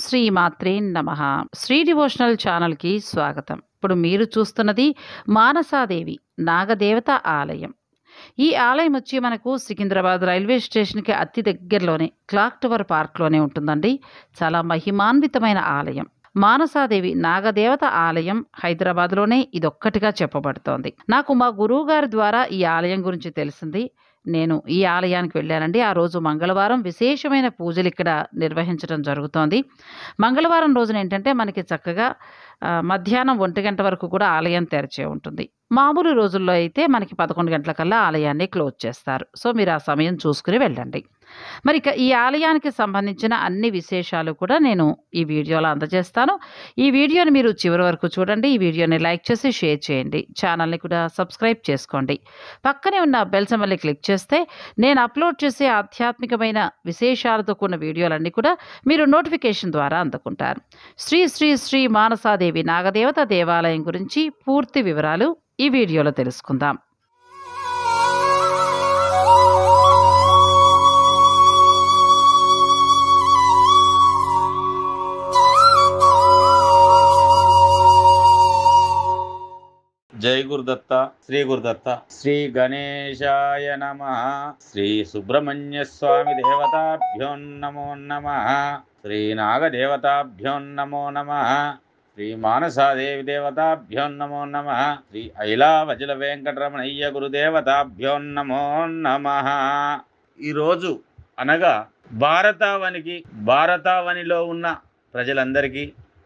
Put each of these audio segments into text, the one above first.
శ్రీ మాత్రే నమ శ్రీ డివోషనల్ ఛానల్కి స్వాగతం ఇప్పుడు మీరు చూస్తున్నది మానసాదేవి నాగదేవత ఆలయం ఈ ఆలయం వచ్చి మనకు సికింద్రాబాద్ రైల్వే స్టేషన్కి అతి దగ్గరలోనే క్లాక్ టవర్ పార్క్లోనే ఉంటుందండి చాలా మహిమాన్వితమైన ఆలయం మానసాదేవి నాగదేవత ఆలయం హైదరాబాద్లోనే ఇదొక్కటిగా చెప్పబడుతోంది నాకు మా గురువు గారి ద్వారా ఈ ఆలయం గురించి తెలిసింది నేను ఈ ఆలయానికి వెళ్ళానండి ఆ రోజు మంగళవారం విశేషమైన పూజలు ఇక్కడ నిర్వహించడం జరుగుతోంది మంగళవారం రోజున ఏంటంటే మనకి చక్కగా ఆ, మధ్యాహ్నం ఒంటి గంట వరకు కూడా ఆలయం తెరిచే ఉంటుంది మామూలు రోజుల్లో అయితే మనకి పదకొండు గంటలకల్లా ఆలయాన్ని క్లోజ్ చేస్తారు సో మీరు ఆ సమయం చూసుకుని వెళ్ళండి మరి ఇక ఈ ఆలయానికి సంబంధించిన అన్ని విశేషాలు కూడా నేను ఈ వీడియోలో అందజేస్తాను ఈ వీడియోని మీరు చివరి వరకు చూడండి ఈ వీడియోని లైక్ చేసి షేర్ చేయండి ఛానల్ని కూడా సబ్స్క్రైబ్ చేసుకోండి పక్కనే ఉన్న బెల్ సింబల్ని క్లిక్ చేస్తే నేను అప్లోడ్ చేసే ఆధ్యాత్మికమైన విశేషాలతో కూడిన వీడియోలన్నీ కూడా మీరు నోటిఫికేషన్ ద్వారా అందుకుంటారు శ్రీ శ్రీ శ్రీ మానసాదేవి నాగదేవత దేవాలయం గురించి పూర్తి వివరాలు ఈ వీడియోలో తెలుసుకుందాం జై గురుదత్త శ్రీ గురుదత్త శ్రీ గణేశాయ నమ శ్రీ సుబ్రహ్మణ్య స్వామి దేవతాభ్యో నమో నమ శ్రీ నాగదేవతాభ్యో నమో నమ శ్రీ మానసాదేవి దేవతాభ్యో నమో నమ శ్రీ ఐలావజల వెంకటరమణయ్య గురుదేవతాభ్యో నమో నమ ఈరోజు అనగా భారతావనికి భారతావనిలో ఉన్న ప్రజలందరికీ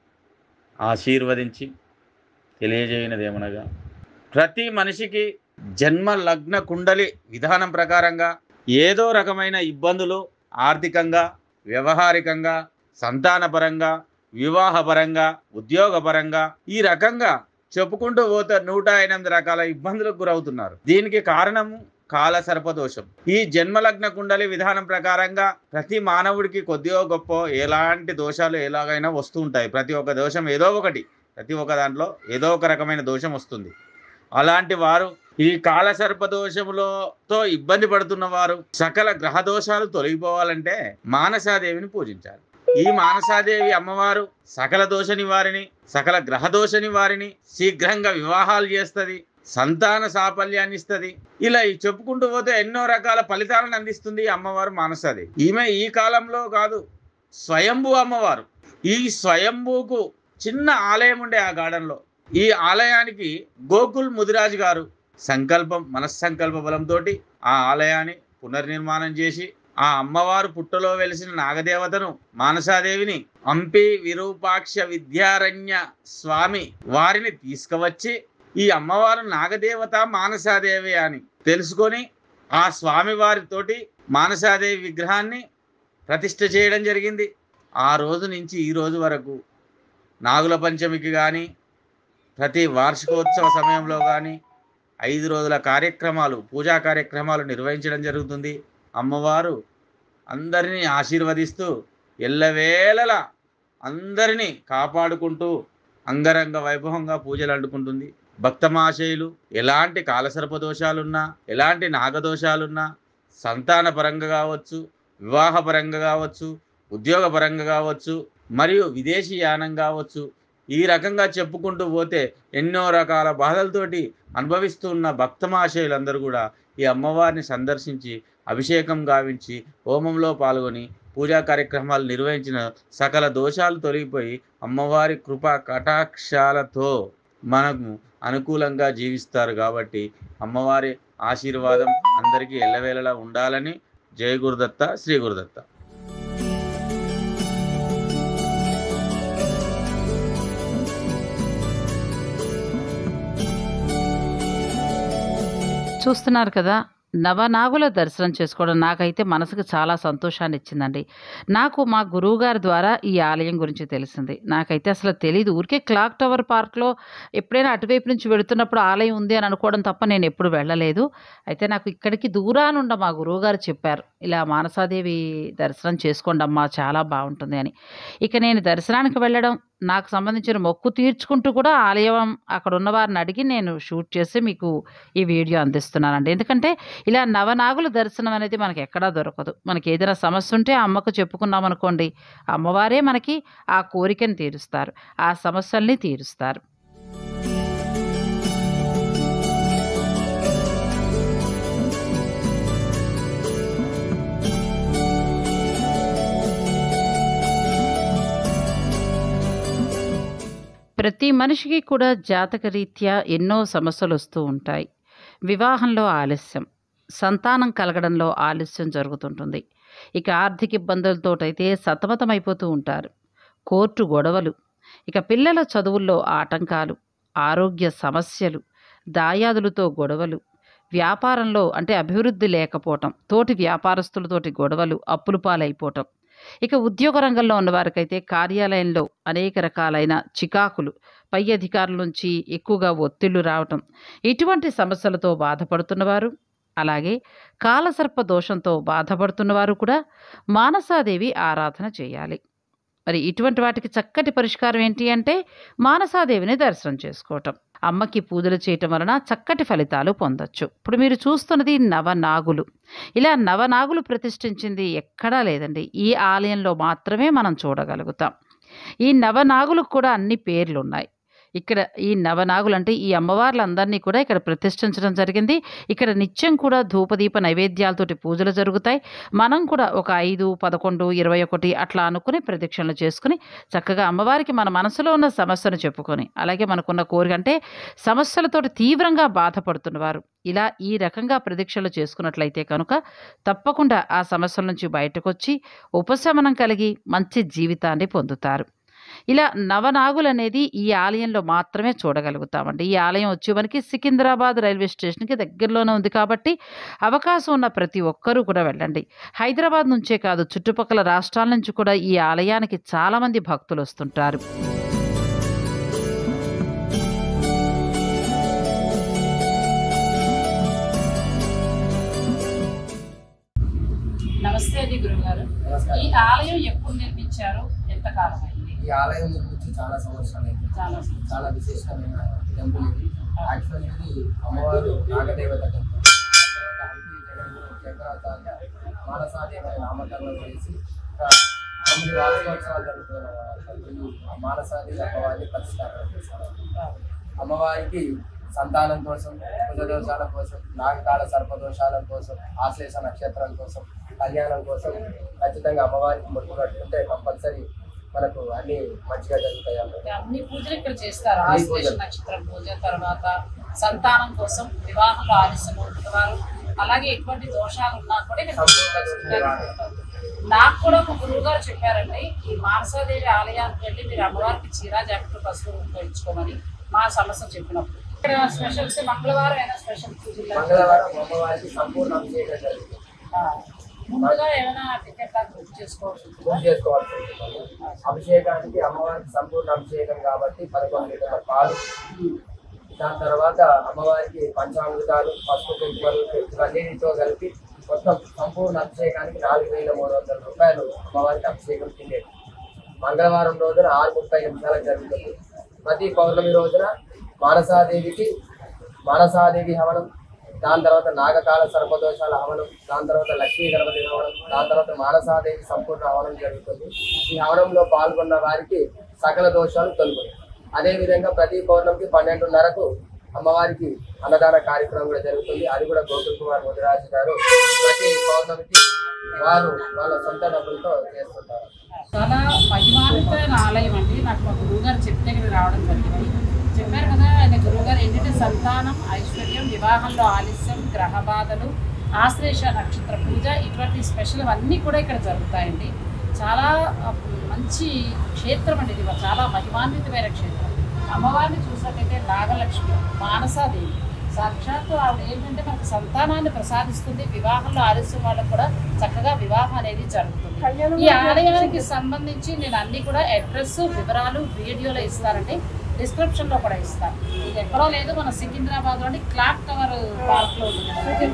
ఆశీర్వదించి తెలియజేయనదేమనగా ప్రతి మనిషికి జన్మ లగ్న కుండలి విధానం ప్రకారంగా ఏదో రకమైన ఇబ్బందులు ఆర్థికంగా వ్యవహారికంగా సంతానపరంగా వివాహపరంగా ఉద్యోగపరంగా ఈ రకంగా చెప్పుకుంటూ పోతే నూట ఎనిమిది రకాల ఇబ్బందులకు గురవుతున్నారు దీనికి కారణము కాల సర్పదోషం ఈ జన్మలగ్న కుండలి విధానం ప్రకారంగా ప్రతి మానవుడికి కొద్దిగా గొప్ప ఎలాంటి దోషాలు ఎలాగైనా వస్తూ ఉంటాయి ప్రతి ఒక్క దోషం ఏదో ఒకటి ప్రతి ఒక్క దాంట్లో ఏదో ఒక రకమైన దోషం వస్తుంది అలాంటి వారు ఈ కాలసర్ప దోషములతో ఇబ్బంది పడుతున్న వారు సకల గ్రహ దోషాలు తొలగిపోవాలంటే మానసాదేవిని పూజించాలి ఈ మానసాదేవి అమ్మవారు సకల దోష నివారిని సకల గ్రహ దోష నివారిని శీఘ్రంగా వివాహాలు చేస్తుంది సంతాన సాఫల్యాన్ని ఇస్తుంది ఇలా ఈ చెప్పుకుంటూ పోతే ఎన్నో రకాల ఫలితాలను అందిస్తుంది ఈ అమ్మవారు మానసాదేవి ఈమె ఈ కాలంలో కాదు స్వయంభూ అమ్మవారు ఈ స్వయంభూకు చిన్న ఆలయం ఉండే ఆ గార్డెన్లో ఈ ఆలయానికి గోకుల్ ముదిరాజు గారు సంకల్పం మనస్సంకల్ప బలంతో ఆ ఆలయాన్ని పునర్నిర్మాణం చేసి ఆ అమ్మవారు పుట్టలో వెలిసిన నాగదేవతను మానసాదేవిని అంపి విరూపాక్ష విద్యారణ్య స్వామి వారిని తీసుకువచ్చి ఈ అమ్మవారు నాగదేవత మానసాదేవి అని తెలుసుకొని ఆ స్వామి వారితోటి మానసాదేవి విగ్రహాన్ని ప్రతిష్ఠ చేయడం జరిగింది ఆ రోజు నుంచి ఈ రోజు వరకు నాగుల పంచమికి కానీ ప్రతి వార్షికోత్సవ సమయంలో కానీ ఐదు రోజుల కార్యక్రమాలు పూజా కార్యక్రమాలు నిర్వహించడం జరుగుతుంది అమ్మవారు అందరినీ ఆశీర్వదిస్తూ ఎల్లవేళలా అందరినీ కాపాడుకుంటూ అంగరంగ వైభవంగా పూజలు అందుకుంటుంది భక్తమాశయులు ఎలాంటి కాలసర్ప దోషాలున్నా ఎలాంటి నాగదోషాలున్నా సంతాన పరంగా కావచ్చు వివాహపరంగా కావచ్చు ఉద్యోగపరంగా కావచ్చు మరియు విదేశీ యానం కావచ్చు ఈ రకంగా చెప్పుకుంటూ పోతే ఎన్నో రకాల బాధలతోటి అనుభవిస్తున్న భక్తమాశయులందరూ కూడా ఈ అమ్మవారిని సందర్శించి అభిషేకం గావించి హోమంలో పాల్గొని పూజా కార్యక్రమాలు నిర్వహించిన సకల దోషాలు తొలగిపోయి అమ్మవారి కృపా కటాక్షాలతో మనకు అనుకూలంగా జీవిస్తారు కాబట్టి అమ్మవారి ఆశీర్వాదం అందరికీ ఎల్లవేళలా ఉండాలని జయ గురుదత్త శ్రీ గురుదత్త చూస్తున్నారు కదా నవనాగుల దర్శనం చేసుకోవడం నాకైతే మనసుకు చాలా సంతోషాన్ని ఇచ్చిందండి నాకు మా గురువుగారి ద్వారా ఈ ఆలయం గురించి తెలిసింది నాకైతే అసలు తెలియదు ఊరికే క్లాక్ టవర్ పార్క్లో ఎప్పుడైనా అటువైపు నుంచి వెళుతున్నప్పుడు ఆలయం ఉంది అని అనుకోవడం తప్ప నేను ఎప్పుడు వెళ్ళలేదు అయితే నాకు ఇక్కడికి దూరానుండ మా గురువుగారు చెప్పారు ఇలా మానసాదేవి దర్శనం చేసుకోండి అమ్మా చాలా బాగుంటుంది అని ఇక నేను దర్శనానికి వెళ్ళడం నాకు సంబంధించిన మొక్కు తీర్చుకుంటూ కూడా ఆలయం అక్కడ ఉన్న వారిని అడిగి నేను షూట్ చేసి మీకు ఈ వీడియో అందిస్తున్నానండి ఎందుకంటే ఇలా నవనాగుల దర్శనం అనేది మనకి ఎక్కడా దొరకదు మనకి ఏదైనా సమస్య ఉంటే ఆ అమ్మకు చెప్పుకున్నాం అనుకోండి అమ్మవారే మనకి ఆ కోరికను తీరుస్తారు ఆ సమస్యల్ని తీరుస్తారు ప్రతి మనిషికి కూడా జాతకరీత్యా ఎన్నో సమస్యలు వస్తూ ఉంటాయి వివాహంలో ఆలస్యం సంతానం కలగడంలో ఆలస్యం జరుగుతుంటుంది ఇక ఆర్థిక ఇబ్బందులతోటైతే సతమతమైపోతూ ఉంటారు కోర్టు గొడవలు ఇక పిల్లల చదువుల్లో ఆటంకాలు ఆరోగ్య సమస్యలు దాయాదులతో గొడవలు వ్యాపారంలో అంటే అభివృద్ధి లేకపోవటం తోటి వ్యాపారస్తులతోటి గొడవలు అప్పులు పాలైపోవటం ఇక ఉద్యోగ రంగంలో ఉన్నవారికైతే కార్యాలయంలో అనేక రకాలైన చికాకులు పై అధికారుల నుంచి ఎక్కువగా ఒత్తిళ్లు రావటం ఇటువంటి సమస్యలతో బాధపడుతున్నవారు అలాగే కాలసర్ప దోషంతో బాధపడుతున్నవారు కూడా మానసాదేవి ఆరాధన చేయాలి మరి ఇటువంటి వాటికి చక్కటి పరిష్కారం ఏంటి అంటే మానసాదేవిని దర్శనం చేసుకోవటం అమ్మకి పూజలు చేయటం వలన చక్కటి ఫలితాలు పొందొచ్చు ఇప్పుడు మీరు చూస్తున్నది నవనాగులు ఇలా నవనాగులు ప్రతిష్ఠించింది ఎక్కడా లేదండి ఈ ఆలయంలో మాత్రమే మనం చూడగలుగుతాం ఈ నవనాగులకు కూడా అన్ని పేర్లు ఉన్నాయి ఇక్కడ ఈ నవనాగులు అంటే ఈ అమ్మవార్లందరినీ కూడా ఇక్కడ ప్రతిష్ఠించడం జరిగింది ఇక్కడ నిత్యం కూడా ధూపదీప నైవేద్యాలతోటి పూజలు జరుగుతాయి మనం కూడా ఒక ఐదు పదకొండు ఇరవై ఒకటి అట్లా అనుకుని ప్రదక్షిణలు చేసుకుని చక్కగా అమ్మవారికి మన మనసులో ఉన్న సమస్యను చెప్పుకొని అలాగే మనకున్న కోరిక అంటే సమస్యలతోటి తీవ్రంగా బాధపడుతున్నవారు ఇలా ఈ రకంగా ప్రదక్షిణలు చేసుకున్నట్లయితే కనుక తప్పకుండా ఆ సమస్యల నుంచి బయటకు వచ్చి ఉపశమనం కలిగి మంచి జీవితాన్ని పొందుతారు ఇలా నవనాగులు అనేది ఈ ఆలయంలో మాత్రమే చూడగలుగుతామండి ఈ ఆలయం వచ్చి మనకి సికింద్రాబాద్ రైల్వే స్టేషన్కి దగ్గరలోనే ఉంది కాబట్టి అవకాశం ఉన్న ప్రతి ఒక్కరూ కూడా వెళ్ళండి హైదరాబాద్ నుంచే కాదు చుట్టుపక్కల రాష్ట్రాల నుంచి కూడా ఈ ఆలయానికి చాలామంది భక్తులు వస్తుంటారు నమస్తే అండి గురుగారు నమస్కారం. ఈ ఆలయం ఎప్పుడు నిర్మించారు ఎంత కాలం అయింది ఈ ఆలయం గురించి చాలా సంవత్సరాలు అయింది చాలా చాలా విశేషమైన టెంపుల్ ఇది యాక్చువల్ ఇది అమ్మవారు నాగదేవత టెంపుల్ శంకరాచార్య మానసాదేవి అనే నామకరణం చేసి ఒక తొమ్మిది వార్షికోత్సవాలు జరుగుతున్న ఈ మానసాదేవి అమ్మవారిని ప్రతిష్టాపన చేశారు అమ్మవారికి సంతానం కోసం కుజ దోషాల కోసం నాగకాల సర్పదోషాల కోసం ఆశ్లేష నక్షత్రం కోసం కళ్యాణం కోసం ఖచ్చితంగా అమ్మవారికి మొట్టు కట్టుకుంటే కంపల్సరీ మనకు అన్ని మంచిగా జరుగుతాయి అన్నమాట. అన్ని పూజలు ఇక్కడ చేస్తారు అన్ని ఆశ్లేష పూజలు. నక్షత్రం పూజ తర్వాత సంతానం కోసం వివాహంలో ఆలస్యం ఉంటున్నవారు అలాగే ఎటువంటి దోషాలు ఉన్నా కూడా ఇక్కడ సంపూర్ణ చేసుకుంటారు. నాకు కూడా ఒక గురువు గారు చెప్పారండి ఈ మానసాదేవి ఆలయానికి వెళ్ళి మీరు అమ్మవారికి చీరా జాకెట్ పసుపు ఉపయోగించుకోమని మా సమస్య చెప్పినప్పుడు ఇక్కడ స్పెషల్స్ మంగళవారం అయినా స్పెషల్ పూజలు మంగళవారం అమ్మవారికి సంపూర్ణ అభిషేకం జరుగుతుంది ఆ, ముందుగా ఏమైనా టికెట్ లాగా బుక్ చేసుకోవచ్చు పూజ చేసుకోవాల్సి ఉంటుంది అభిషేకానికి అమ్మవారికి సంపూర్ణ అభిషేకం కాబట్టి పదకొండు లీటర్ల పాలు దాని తర్వాత అమ్మవారికి పంచామృతాలు పసుపు కుంకుమలు ఇవన్నీతో కలిపి మొత్తం సంపూర్ణ అభిషేకానికి నాలుగు వేల మూడు వందల రూపాయలు అమ్మవారికి అభిషేకం తినేది మంగళవారం రోజున ఆరు ముప్పై నిమిషాలకు జరుగుతుంది ప్రతి పౌర్ణమి రోజున మానసాదేవికి మానసాదేవి హవనం దాని తర్వాత నాగకాల సర్పదోషాల హవనం దాని తర్వాత లక్ష్మీ గణపతి హవనం దాని తర్వాత మానసాదేవి సంపూర్ణ హవనం జరుగుతుంది ఈ హవనంలో పాల్గొన్న వారికి సకల దోషాలు తొలుగుతాయి అదేవిధంగా ప్రతి పౌర్ణమికి పన్నెండున్నరకు అమ్మవారికి అన్నదాన కార్యక్రమం కూడా జరుగుతుంది అది కూడా గోకుల్ కుమార్ ముదిరాజు గారు ప్రతి పౌర్ణమికి వారు వాళ్ళ సొంత డబ్బులతో చేస్తుంటారు చాలా మహిమాన్వితమైన ఆలయం అండి నాకు మా గురువుగారు చెప్తే ఇక్కడ రావడం జరిగింది చెప్పారు కదా ఆయన గురువుగారు ఏంటంటే సంతానం ఐశ్వర్యం వివాహంలో ఆలస్యం గ్రహ బాధలు ఆశ్లేష నక్షత్ర పూజ ఇటువంటి స్పెషల్ అన్నీ కూడా ఇక్కడ జరుగుతాయండి చాలా ఆ, మంచి క్షేత్రం అండి ఇది చాలా మహిమాన్వితమైన క్షేత్రం అమ్మవారిని చూసినట్టయితే నాగలక్ష్మి మానసాదేవి సాక్షాత్తు ఆవిడ ఏంటంటే మనకు సంతానాన్ని ప్రసాదిస్తుంది వివాహంలో ఆలస్యం వాళ్ళకు కూడా చక్కగా వివాహం అనేది జరుగుతుంది ఈ ఆలయానికి సంబంధించి నేను అన్ని కూడా అడ్రస్ వివరాలు వీడియోలో ఇస్తానండి డిస్క్రిప్షన్ లో కూడా ఇస్తాను ఇది ఎక్కడో లేదు మన సికింద్రాబాద్ లోని క్లాక్ టవర్ పార్క్ లో ఉంది కదా.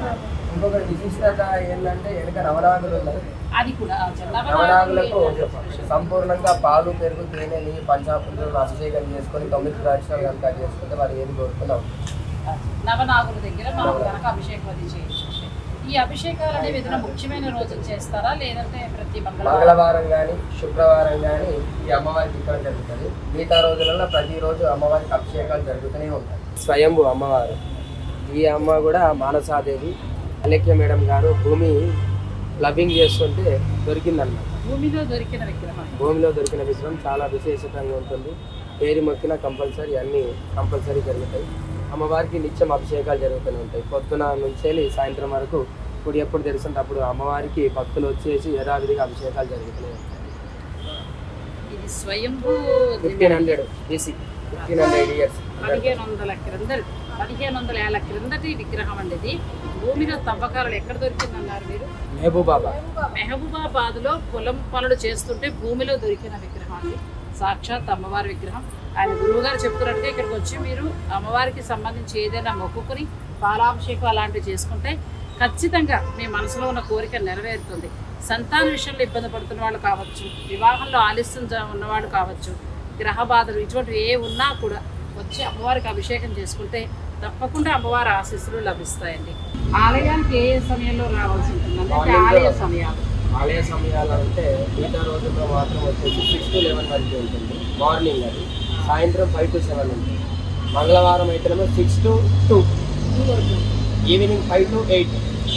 ఇంకొక విశిష్టత ఏంటంటే వెనక నవనాగులు ఉన్నాయి అది కూడా నవనాగులకు సంపూర్ణంగా పాలు పెరుగు తేనె నెయ్యి పంచామృతులను అభిషేకం చేసుకొని తొమ్మిది ప్రదక్షిణాలు కనుక చేసుకుంటే వారు ఏది కోరుకున్నాం నవనాగుల దగ్గర మనం కనుక అభిషేకం అది చేయొచ్చు ఈ అభిషేకాలు అనేవి ఏదైనా ముఖ్యమైన రోజులు చేస్తారా లేదంటే ప్రతి మంగళవారం మంగళవారం కానీ శుక్రవారం కానీ ఈ అమ్మవారికి ఇక్కడ జరుగుతుంది మిగతా రోజులలో ప్రతిరోజు అమ్మవారికి అభిషేకాలు జరుగుతూనే ఉంటాయి స్వయంభు అమ్మవారు ఈ అమ్మ కూడా మానసాదేవి అలేఖ్య మేడం గారు భూమి లభింగ్ చేస్తుంటే దొరికిందన్నమాట భూమిలో దొరికిన విగ్రహం భూమిలో దొరికిన విగ్రహం చాలా విశేషంగా ఉంటుంది పేరు మొక్కిన కంపల్సరీ అన్నీ కంపల్సరీ జరుగుతాయి అమ్మవారికి నిత్యం అభిషేకాలు జరుగుతూనే ఉంటాయి పొద్దున నుంచి వెళ్ళి సాయంత్రం వరకు ఇప్పుడు ఎప్పుడు తెలుస్తుంటే అప్పుడు అమ్మవారికి భక్తులు వచ్చేసి యథావిధిగా అభిషేకాలు జరుగుతూనే ఉంటాయి ఇది స్వయంభూ fifteen hundred BC fifteen hundred years పదిహేను వందల క్రింద పదిహేను వందల ఏళ్ళ క్రిందటి విగ్రహం అండి ఇది భూమిలో తవ్వకాలు ఎక్కడ దొరికిందన్నారు మీరు మహబూబాబా మెహబూబాబాద్లో పొలం పనులు చేస్తుంటే భూమిలో దొరికిన విగ్రహం అండి సాక్షాత్ అమ్మవారి విగ్రహం ఆయన గురువు గారు చెప్తున్నట్టుగా ఇక్కడికి వచ్చి మీరు అమ్మవారికి సంబంధించి ఏదైనా మొక్కుకొని పాలాభిషేకం అలాంటివి చేసుకుంటే ఖచ్చితంగా మీ మనసులో ఉన్న కోరిక నెరవేరుతుంది సంతాన విషయంలో ఇబ్బంది పడుతున్న వాళ్ళు కావచ్చు వివాహంలో ఆలస్యం జ- ఉన్నవాళ్ళు కావచ్చు గ్రహ బాధలు ఇటువంటివి ఏ ఉన్నా కూడా వచ్చి అమ్మవారికి అభిషేకం చేసుకుంటే తప్పకుండా అమ్మవారి ఆశీస్సులు లభిస్తాయండి ఆలయానికి ఏ ఏ సమయంలో రావాల్సి ఉంటుందంటే అంటే ఆలయ సమయాలు ఆలయ సమయాలు అంటే మిగతా రోజుల్లో మాత్రం వచ్చేసి సిక్స్ టు లెవెన్ వరకు ఉంటుంది మార్నింగ్ అది సాయంత్రం ఫైవ్ టు సెవెన్ ఉంటుంది మంగళవారం అయితేనేమో six to two evening five to eight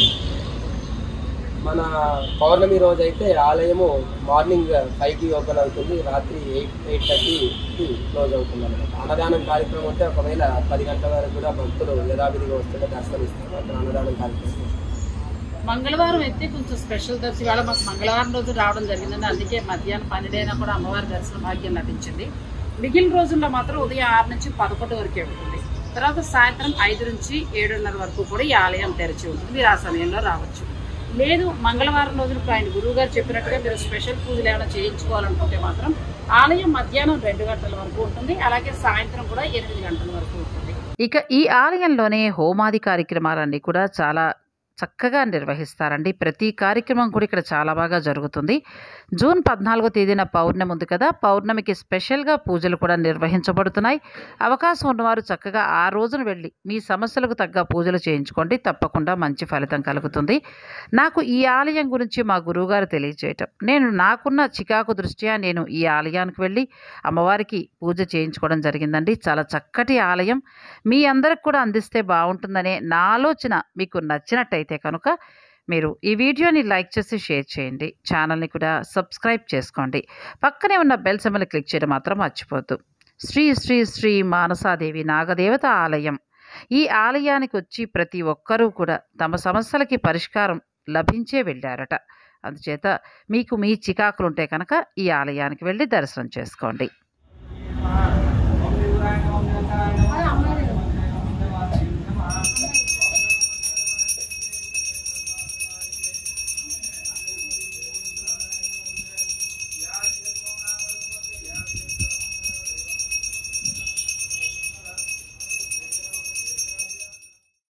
మన పౌర్ణమి రోజు అయితే ఆలయము మార్నింగ్ ఫైవ్కి ఓపెన్ అవుతుంది రాత్రి ఎయిట్ ఎయిట్ థర్టీకి క్లోజ్ అవుతుంది అనమాట అన్నదానం కార్యక్రమం అంటే ఒకవేళ పది గంటల వరకు కూడా భక్తులు యథావిధిగా వస్తుంటే దర్శనమిస్తారు అక్కడ అన్నదానం కార్యక్రమం మంగళవారం అయితే కొంచెం స్పెషల్ దర్శనం ఇవాళ మాకు మంగళవారం రోజు రావడం జరిగిందండి అందుకే మధ్యాహ్నం పన్నెండైనా కూడా అమ్మవారి దర్శన భాగ్యం లభించింది మిగిలిన రోజుల్లో మాత్రం ఉదయం ఆరు నుంచి పదకొండు వరకే ఉంటుంది తర్వాత సాయంత్రం ఐదు నుంచి ఏడున్నర వరకు కూడా ఈ ఆలయం తెరిచి ఉంటుంది మీరు ఆ సమయంలో రావచ్చు లేదు మంగళవారం రోజున ఇప్పుడు ఆయన గురువు గారు చెప్పినట్టుగా మీరు స్పెషల్ పూజలు ఏమైనా చేయించుకోవాలనుకుంటే మాత్రం ఆలయం మధ్యాహ్నం రెండు గంటల వరకు ఉంటుంది అలాగే సాయంత్రం కూడా ఎనిమిది గంటల వరకు ఉంటుంది ఇక ఈ ఆలయంలోనే హోమాది కార్యక్రమాలన్నీ కూడా చాలా చక్కగా నిర్వహిస్తారండి ప్రతి కార్యక్రమం కూడా ఇక్కడ చాలా బాగా జరుగుతుంది జూన్ పద్నాలుగో తేదీన పౌర్ణమి ఉంది కదా పౌర్ణమికి స్పెషల్గా పూజలు కూడా నిర్వహించబడుతున్నాయి అవకాశం ఉన్నవారు చక్కగా ఆ రోజున వెళ్ళి మీ సమస్యలకు తగ్గ పూజలు చేయించుకోండి తప్పకుండా మంచి ఫలితం కలుగుతుంది నాకు ఈ ఆలయం గురించి మా గురువుగారు తెలియజేయటం నేను నాకున్న చికాకు దృష్ట్యా నేను ఈ ఆలయానికి వెళ్ళి అమ్మవారికి పూజ చేయించుకోవడం జరిగిందండి చాలా చక్కటి ఆలయం మీ అందరికి కూడా అందిస్తే బాగుంటుందనే నా ఆలోచన మీకు నచ్చినట్టయితే కనుక మీరు ఈ వీడియోని లైక్ చేసి షేర్ చేయండి ఛానల్ని కూడా సబ్స్క్రైబ్ చేసుకోండి పక్కనే ఉన్న బెల్ సింబల్ క్లిక్ చేయడం మాత్రం మర్చిపోద్దు శ్రీ శ్రీ శ్రీ మానసాదేవి నాగదేవత ఆలయం ఈ ఆలయానికి వచ్చి ప్రతి ఒక్కరూ కూడా తమ సమస్యలకి పరిష్కారం లభించే వెళ్ళారట అందుచేత మీకు మీ చికాకులుంటే కనుక ఈ ఆలయానికి వెళ్ళి దర్శనం చేసుకోండి